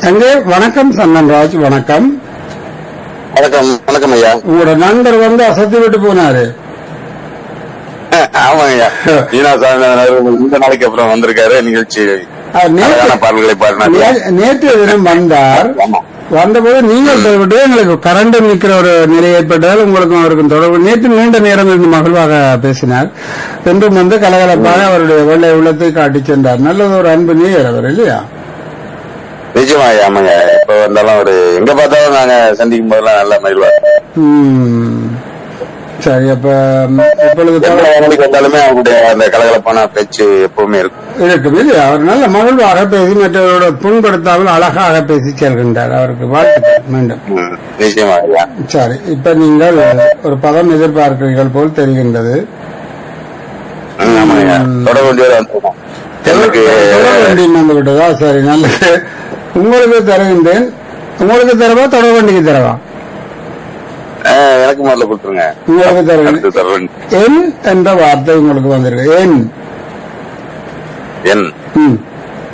அங்கே வணக்கம் சந்தன்ராஜ் வணக்கம் வணக்கம் வணக்கம் ஐயா உங்களோட நண்பர் வந்து அசத்தி விட்டு போனாரு ஆமாங்க ஐயா ஈனா சாமிநாதன் இந்த நாளைக்கு அப்புறம் வந்திருக்காரு நிகழ்ச்சி அவர் அழகான நேற்று பாடல்களை பாடினாரு நே- நேற்றைய தினம் வந்தார் ஆமா வந்தபோது நீங்கள் விட்டு எங்களுக்கு கரண்ட் நிற்கிற ஒரு நிலை ஏற்பட்டதால் உங்களுக்கும் அவருக்கும் தொடர்பு நேற்று நீண்ட நேரம் இருந்து மகிழ்வாக பேசினார் என்றும் வந்து கலகலப்பாக அவருடைய வெள்ளை உள்ளத்தை காட்டிச் சென்றார் நல்லது ஒரு அன்பு நேயர் அவர் இல்லையா நிச்சயமா ஐயா ஆமாங்க இப்ப வந்தாலும் ஒரு எங்க பார்த்தாலும் நாங்க சந்திக்கும் போதெல்லாம் நல்லா மகிழ்வா ம். சரி அப்ப ம், இப்பொழுது எந்த தொடர் வானொலிக்கு வந்தாலுமே அவங்களுடைய அந்த கலகலப்பான பேச்சு எப்பவுமே இருக்கும் இருக்கும் இல்லையா அவர் நல்ல மகிழ்வாக பேசி மற்றவரோட புண்படுத்தாமல் அழகாக பேசி செல்கின்றார் அவருக்கு வாழ்த்துக்கள் மீண்டும் ம், நிச்சயமா ஐயா சரி இப்ப நீங்கள் ஒரு பதம் எதிர்பார்க்கிறீர்கள் போல் தெரிகின்றது ம், ஆமாங்க ஐயா தொடர் வேண்டியவர் வந்துருக்கோம் எனக்கு தொடர் வண்டியும் வந்து விட்டதா சரி நல்லது உங்களுக்கு தருகின்றேன் உங்களுக்கு தரவா தொடர் வண்டிக்கு தரவா அஹ், எனக்கு முதல்ல கொடுத்துருங்க உங்களுக்கு தருகிறேன் அடுத்து தருவேன் என் என்ற வார்த்தை உங்களுக்கு வந்திருக்கு என் என் ம்